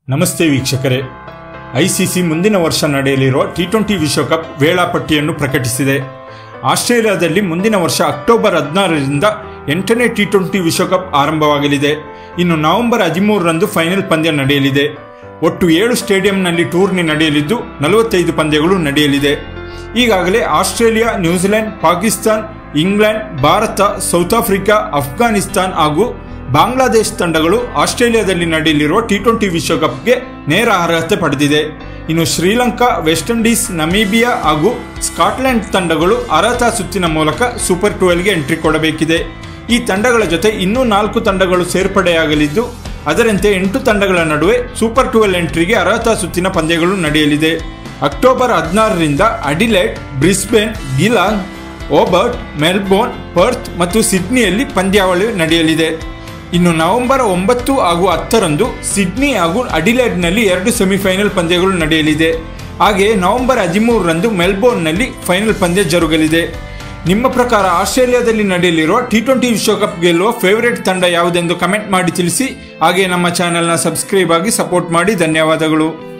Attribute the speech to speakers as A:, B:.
A: ನಮಸ್ತೆ ವೀಕ್ಷಕರೇ ಐಸಿಸಿ ಮುಂದಿನ ವರ್ಷ ನಡೆಯಲಿರುವ ಟಿ ಟ್ವೆಂಟಿ ವಿಶ್ವಕಪ್ ವೇಳಾಪಟ್ಟಿಯನ್ನು ಪ್ರಕಟಿಸಿದೆ ಆಸ್ಟ್ರೇಲಿಯಾದಲ್ಲಿ ಮುಂದಿನ ವರ್ಷ ಅಕ್ಟೋಬರ್ ಹದಿನಾರರಿಂದ ಎಂಟನೇ ಟಿ ಟ್ವೆಂಟಿ ವಿಶ್ವಕಪ್ ಆರಂಭವಾಗಲಿದೆ ಇನ್ನು ನವೆಂಬರ್ ಹದಿಮೂರರಂದು ಫೈನಲ್ ಪಂದ್ಯ ನಡೆಯಲಿದೆ ಒಟ್ಟು ಏಳು ಸ್ಟೇಡಿಯಂನಲ್ಲಿ ಟೂರ್ನಿ ನಡೆಯಲಿದ್ದು ನಲವತ್ತೈದು ಪಂದ್ಯಗಳು ನಡೆಯಲಿದೆ ಈಗಾಗಲೇ Australia New Zealand Pakistan England Bharat South Africa Afghanistan ಹಾಗೂ ಬಾಂಗ್ಲಾದೇಶ್ ತಂಡಗಳು ಆಸ್ಟ್ರೇಲಿಯಾದಲ್ಲಿ ನಡೆಯಲಿರುವ ಟಿ ಟ್ವೆಂಟಿ ವಿಶ್ವಕಪ್ಗೆ ನೇರ ಅರ್ಹತೆ ಪಡೆದಿದೆ ಇನ್ನು ಶ್ರೀಲಂಕಾ ವೆಸ್ಟ್ ಇಂಡೀಸ್ ನಮೀಬಿಯಾ ಹಾಗೂ ಸ್ಕಾಟ್ಲೆಂಡ್ ತಂಡಗಳು ಅರ್ಹತಾ ಸುತ್ತಿನ ಮೂಲಕ ಸೂಪರ್ ಟುವೆಲ್ಗೆ ಎಂಟ್ರಿ ಕೊಡಬೇಕಿದೆ ಈ ತಂಡಗಳ ಜೊತೆ ಇನ್ನೂ ನಾಲ್ಕು ತಂಡಗಳು ಸೇರ್ಪಡೆಯಾಗಲಿದ್ದು ಅದರಂತೆ ಎಂಟು ತಂಡಗಳ ನಡುವೆ ಸೂಪರ್ ಟುವೆಲ್ ಎಂಟ್ರಿಗೆ ಅರ್ಹತಾ ಸುತ್ತಿನ ಪಂದ್ಯಗಳು ನಡೆಯಲಿದೆ ಅಕ್ಟೋಬರ್ ಹದಿನಾರರಿಂದ ಅಡಿಲೈಡ್ ಬ್ರಿಸ್ಬೇನ್ ಗಿಲಾಂಗ್ ಓಬರ್ಟ್ ಮೆಲ್ಬೋರ್ನ್ ಪರ್ತ್ ಮತ್ತು ಸಿಡ್ನಿಯಲ್ಲಿ ಪಂದ್ಯಾವಳಿ ನಡೆಯಲಿದೆ ಇನ್ನು ನವೆಂಬರ್ ಒಂಬತ್ತು ಹಾಗೂ ಹತ್ತರಂದು ಸಿಡ್ನಿ ಹಾಗೂ ಅಡಿಲೈಡ್ನಲ್ಲಿ ಎರಡು ಸೆಮಿಫೈನಲ್ ಪಂದ್ಯಗಳು ನಡೆಯಲಿದೆ ಹಾಗೆಯೇ ನವೆಂಬರ್ ಹದಿಮೂರರಂದು ಮೆಲ್ಬೋರ್ನ್ನಲ್ಲಿ ಫೈನಲ್ ಪಂದ್ಯ ಜರುಗಲಿದೆ ನಿಮ್ಮ ಪ್ರಕಾರ ಆಸ್ಟ್ರೇಲಿಯಾದಲ್ಲಿ ನಡೆಯಲಿರುವ ಟಿ ಟ್ವೆಂಟಿ ವಿಶ್ವಕಪ್ ಗೆಲ್ಲುವ ಫೇವರೇಟ್ ತಂಡ ಯಾವುದೆಂದು ಕಮೆಂಟ್ ಮಾಡಿ ತಿಳಿಸಿ ಹಾಗೆ ನಮ್ಮ ಚಾನೆಲ್ನ ಸಬ್ಸ್ಕ್ರೈಬ್ ಆಗಿ ಸಪೋರ್ಟ್ ಮಾಡಿ ಧನ್ಯವಾದಗಳು